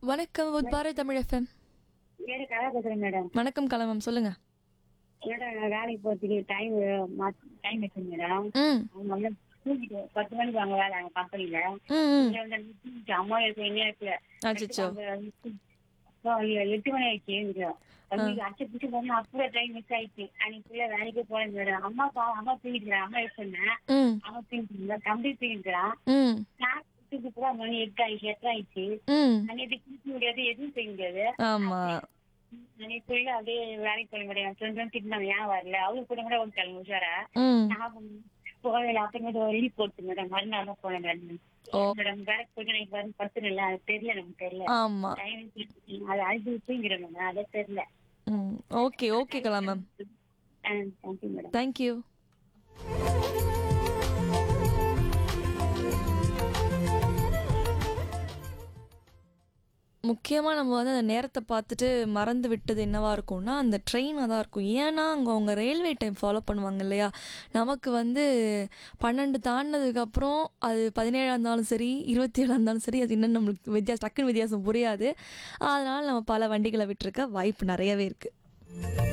வணக்கம் உத் பாரத் தமிழ் எஃப்எம் வேற கதை பேசுறேன் மேடம் வணக்கம் கலமம் சொல்லுங்க மேடம் நான் வேலைக்கு போறதுக்கு டைம் டைம் வச்சு மேடம் ம் அவங்க வந்து தூக்கிட்டு பத்து மணிக்கு வாங்க வேலை அங்க கம்பெனில ம் ம் இங்க வந்து தூக்கிட்டு அம்மா இருக்கு என்ன இருக்குல அச்சச்சோ அப்போ எட்டு மணி ஆயிடுச்சு எனக்கு தம்பிக்கு அச்சை பிடிச்சி போனா அப்படியே டைம் மிஸ் ஆயிடுச்சு அன்னைக்குள்ள வேலைக்கே போறேன் மேடம் அம்மா பா அம்மா தூக்கிட்டு அம்மா யூஸ் பண்ணேன் ம் அம்மா தூக்கிட்டு தம்பி தூக்கிட்டுறான் ம் நான் தூக்கி கூட மணி எட்டு ஆயிடுச்சு எட்டு ஆயிடுச்சு ம் அன்னைக்கு குளிக்க முடியாது எதுவும் செய்ய முடியாது ஆமா அன்னைக்குள்ள அப்படியே வேலைக்கு போக முடியாது சொந்தம் திட்டினாங்க ஏன் வரல அவளுக்கு கூட கூட ஒரு கிளம்பி உஷாரா ம் நான் போகல அப்புறமேட்டு ஒரு லீவ் போட்டு மேடம் மறுநாள் தான் போனேன் மேடம் ஓ. மேடம் வேலைக்கு போயிட்டு எனக்கு வரும் பத்து இல்லை அது தெரியல நமக்கு தெரியல ஆமா டைம் அது அழுது தூங்கிறேன் மேடம் அதே தெரியல ம் ஓகே ஓகே கலாமம் தேங்க்யூ மேடம் தேங்க்யூ முக்கியமாக நம்ம வந்து அந்த நேரத்தை பார்த்துட்டு மறந்து விட்டது என்னவா இருக்கும்னா அந்த ட்ரெயினாக தான் இருக்கும் ஏன்னா அங்கே அவங்க ரயில்வே டைம் ஃபாலோ பண்ணுவாங்க இல்லையா நமக்கு வந்து பன்னெண்டு தாண்டினதுக்கப்புறம் அது பதினேழாக இருந்தாலும் சரி இருபத்தி ஏழாக இருந்தாலும் சரி அது இன்னும் நம்மளுக்கு வித்தியாசம் டக்குன்னு வித்தியாசம் புரியாது அதனால் நம்ம பல வண்டிகளை விட்டுருக்க வாய்ப்பு நிறையவே இருக்குது